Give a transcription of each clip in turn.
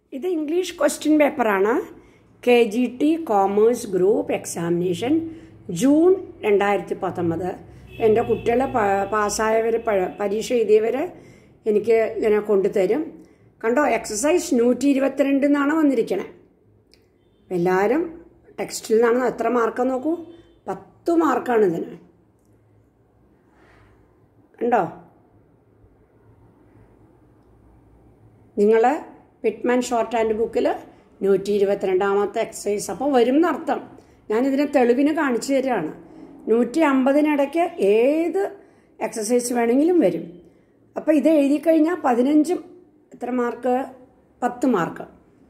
ഇത് English question പേപ്പറാണ് K G T commerce group examination June രണ്ടായിരത്തി പത്തൊമ്പത് എൻ്റെ കുട്ടികൾ പാസ്സായവർ പരീക്ഷ എഴുതിയവർ എനിക്ക് ഇങ്ങനെ കൊണ്ടുതരും കണ്ടോ എക്സസൈസ് നൂറ്റി ഇരുപത്തിരണ്ട് എന്നാണ് വന്നിരിക്കണേ എല്ലാവരും ടെക്സ്റ്റിൽ നിന്നാണ് എത്ര മാർക്ക് നോക്കൂ പത്ത് മാർക്കാണ് ഇതിന് കണ്ടോ നിങ്ങൾ പിറ്റ്മാൻ ഷോർട്ട് ഹാൻഡ് ബുക്കിൽ നൂറ്റി ഇരുപത്തിരണ്ടാമത്തെ എക്സസൈസ് അപ്പോൾ വരും എന്നർത്ഥം ഞാനിതിനെ തെളിവിന് കാണിച്ചു തരികയാണ് നൂറ്റി അമ്പതിനിടയ്ക്ക് ഏത് എക്സസൈസ് വേണമെങ്കിലും വരും അപ്പോൾ ഇത് എഴുതി കഴിഞ്ഞാൽ പതിനഞ്ചും എത്ര മാർക്ക് പത്ത് മാർക്ക്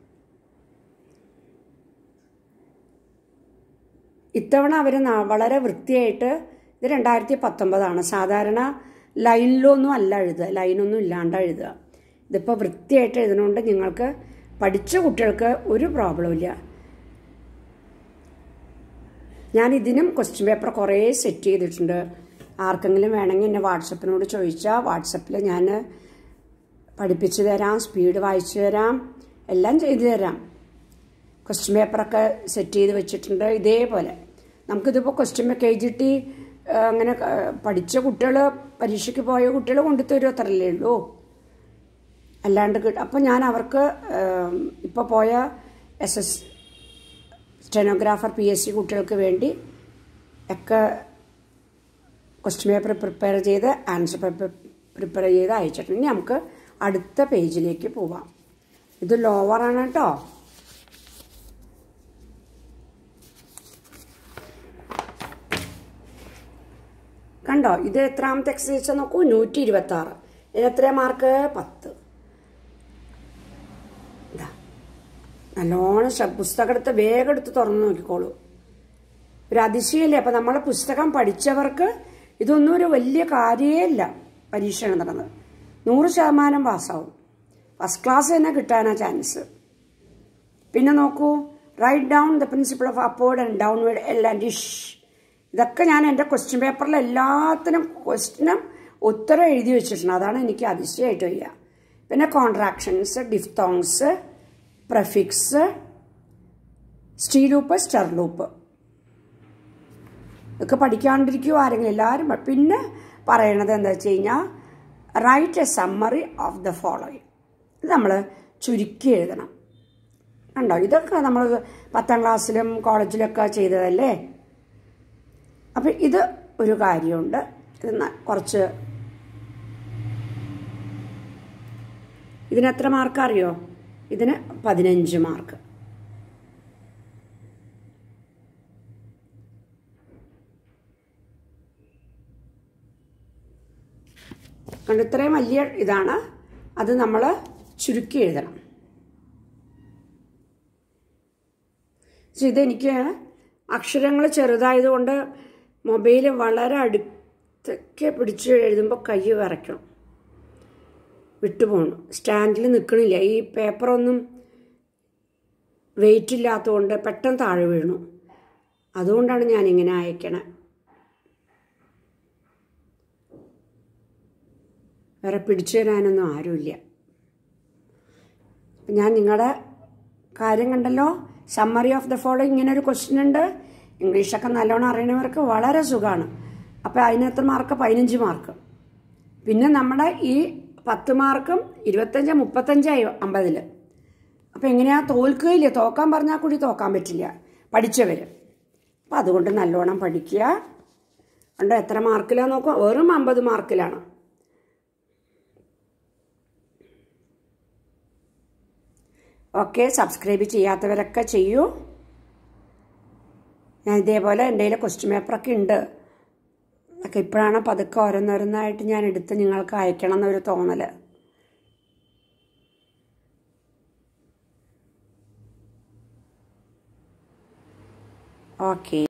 ഇത്തവണ അവർ വളരെ വൃത്തിയായിട്ട് ഇത് രണ്ടായിരത്തി പത്തൊമ്പതാണ് സാധാരണ ലൈനിലൊന്നും അല്ല എഴുതുക ലൈനൊന്നും ഇല്ലാണ്ട് എഴുതുക ഇതിപ്പോൾ വൃത്തിയായിട്ട് എഴുതുന്നതുകൊണ്ട് നിങ്ങൾക്ക് പഠിച്ച കുട്ടികൾക്ക് ഒരു പ്രോബ്ലം ഇല്ല ഞാൻ ഇതിനും ക്വസ്റ്റ്യൻ പേപ്പർ കുറേ സെറ്റ് ചെയ്തിട്ടുണ്ട് ആർക്കെങ്കിലും വേണമെങ്കിൽ എന്നെ വാട്സപ്പിനോട് ചോദിച്ചാൽ വാട്സപ്പിൽ ഞാൻ പഠിപ്പിച്ചു തരാം സ്പീഡ് വായിച്ചു തരാം എല്ലാം ചെയ്തു തരാം ക്വസ്റ്റ്യൻ പേപ്പറൊക്കെ സെറ്റ് ചെയ്ത് വെച്ചിട്ടുണ്ട് ഇതേപോലെ നമുക്കിതിപ്പോൾ ക്വസ്റ്റ്യൻ കെ ജി ടി അങ്ങനെ പഠിച്ച കുട്ടികൾ പരീക്ഷയ്ക്ക് പോയ കുട്ടികൾ കൊണ്ടുതരും അത്രയല്ലേ ഉള്ളൂ അല്ലാണ്ട് കിട്ടും അപ്പം ഞാൻ അവർക്ക് ഇപ്പോൾ പോയ S S stenographer P S C കുട്ടികൾക്ക് വേണ്ടി ഒക്കെ ക്വസ്റ്റ്യൻ പേപ്പർ പ്രിപ്പയർ ചെയ്ത് ആൻസർ പേപ്പർ പ്രിപ്പയർ ചെയ്ത് അയച്ചിട്ടുണ്ട് ഇനി നമുക്ക് അടുത്ത പേജിലേക്ക് പോവാം ഇത് ലോവറാണ് കേട്ടോ കണ്ടോ ഇത് എത്രാമത്തെ എക്സസൈസ് നോക്കൂ നൂറ്റി ഇരുപത്തി ആറ് ഇതിന് എത്ര മാർക്ക് പത്ത് നല്ലോണം പുസ്തകം എടുത്ത് വേഗം എടുത്ത് തുറന്നു നോക്കിക്കോളൂ ഒരു അതിശയല്ലേ അപ്പം നമ്മൾ പുസ്തകം പഠിച്ചവർക്ക് ഇതൊന്നും ഒരു വലിയ കാര്യമേ പരീക്ഷ നടന്നത് നൂറ് ശതമാനം പാസ്സാവും ഫസ്റ്റ് ക്ലാസ് തന്നെ കിട്ടാനാ ചാൻസ് പിന്നെ നോക്കൂ write down the principle of upward and downward എല്ലാം ഡിഷ് ഇതൊക്കെ ഞാൻ എൻ്റെ ക്വസ്റ്റ്യൻ പേപ്പറിൽ എല്ലാത്തിനും ക്വസ്റ്റ്യനും ഉത്തരം എഴുതി വെച്ചിട്ടുണ്ട് അതാണ് എനിക്ക് അതിശയമായിട്ട് വയ്യ പിന്നെ കോൺട്രാക്ഷൻസ് ഡിഫ്തോങ്സ് പ്രഫിക്സ് സ്റ്റീലൂപ്പ് സ്റ്റെർലൂപ്പ് ഇതൊക്കെ പഠിക്കാണ്ടിരിക്കുമോ ആരെങ്കിലും എല്ലാവരും പിന്നെ പറയണത് എന്താ വെച്ച് കഴിഞ്ഞാൽ write a summary of the following ഇത് നമ്മൾ ചുരുക്കി എഴുതണം കണ്ടോ ഇതൊക്കെ നമ്മൾ പത്താം ക്ലാസ്സിലും കോളേജിലൊക്കെ ചെയ്തതല്ലേ അപ്പം ഇത് ഒരു കാര്യമുണ്ട് ഇത് കുറച്ച് ഇതിന് എത്ര മാർക്ക് അറിയോ ഇതിന് പതിനഞ്ച് മാർക്ക് കണ്ട് ഇത്രയും വലിയ ഇതാണ് അത് നമ്മൾ ചുരുക്കി എഴുതണം ഇതെനിക്ക് അക്ഷരങ്ങൾ ചെറുതായതുകൊണ്ട് മൊബൈൽ വളരെ അടുത്തൊക്കെ പിടിച്ച് എഴുതുമ്പോൾ കൈ വിറയ്ക്കണം വിട്ടുപോകണം സ്റ്റാൻഡിൽ നിൽക്കണില്ല ഈ പേപ്പറൊന്നും വെയിറ്റ് ഇല്ലാത്തതുകൊണ്ട് പെട്ടെന്ന് താഴെ വീണു അതുകൊണ്ടാണ് ഞാനിങ്ങനെ അയക്കണേ വേറെ പിടിച്ചു തരാനൊന്നും ആരുമില്ല ഞാൻ നിങ്ങളുടെ കാര്യം കണ്ടല്ലോ സമ്മറി ഓഫ് ദ ഫോളോ ഇങ്ങനെ ഒരു ക്വസ്റ്റ്യൻ ഉണ്ട് ഇംഗ്ലീഷൊക്കെ നല്ലോണം അറിയണവർക്ക് വളരെ സുഖമാണ് അപ്പോൾ അതിനകത്ത് മാർക്ക് പതിനഞ്ച് മാർക്ക് പിന്നെ നമ്മുടെ ഈ പത്ത് മാർക്കും ഇരുപത്തഞ്ച് മുപ്പത്തഞ്ചായി അമ്പതിൽ അപ്പോൾ എങ്ങനെയാ തോൽക്കുകയില്ല തോക്കാൻ പറഞ്ഞാൽ കൂടി തോക്കാൻ പറ്റില്ല പഠിച്ചവർ അപ്പം അതുകൊണ്ട് നല്ലോണം പഠിക്കുക ഉണ്ട് എത്ര മാർക്കിലാണ് നോക്കുക വെറും അമ്പത് മാർക്കിലാണ് ഓക്കെ സബ്സ്ക്രൈബ് ചെയ്യാത്തവരൊക്കെ ചെയ്യൂ ഞാൻ ഇതേപോലെ എൻ്റെ കയ്യിൽ ക്വസ്റ്റ്യൻ പേപ്പറൊക്കെ ഉണ്ട് ഒക്കെ ഇപ്പോഴാണ് പതുക്കെ ഓരോന്നോരോന്നായിട്ട് ഞാൻ എടുത്ത് നിങ്ങൾക്ക് അയക്കണം എന്നൊരു തോന്നൽ ഓക്കെ